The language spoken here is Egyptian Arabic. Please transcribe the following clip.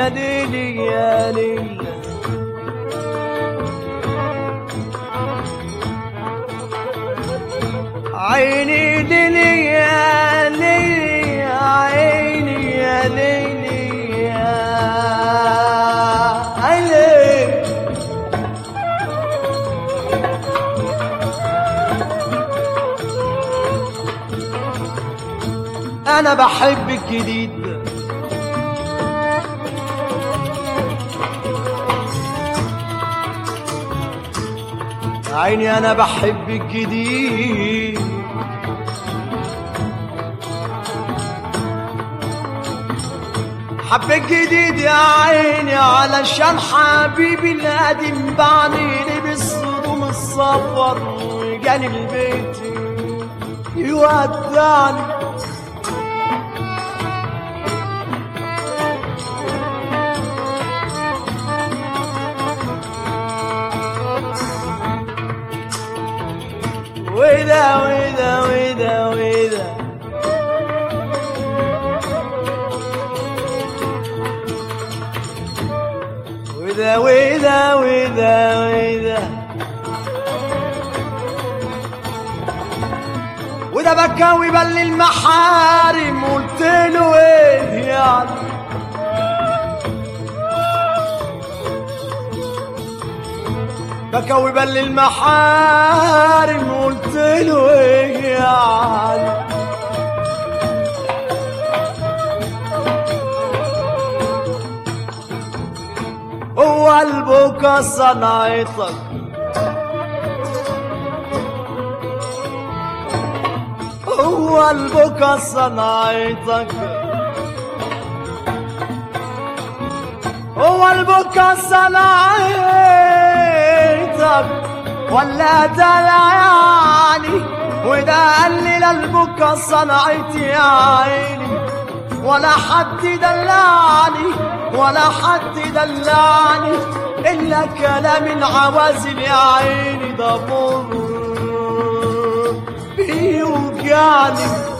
يا ليلي يا ليلي عيني ليلي يا ليلي عيني يا ليلي يا ليلي انا بحب الجديد عيني انا بحب الجديد حب الجديد يا عيني علشان حبيبي القديم بعنيني بالصدوم السفر وجاني البيت يودعني ودا ودا ودا ودا ودا ودا ودا ودا وده بكاوي بل المحارم قلت له ايه يعني بكوي بل المحارم قلت له ايه يعني هو قلبك صنعتك هو قلبك صنعتك هو البكا صنعتك ولا دلعاني وده قلل البكا صنعتي يا عيني ولا حد دلعني ولا حد دلعني إلا كلام العوازل يا عيني ده مر بيوجعني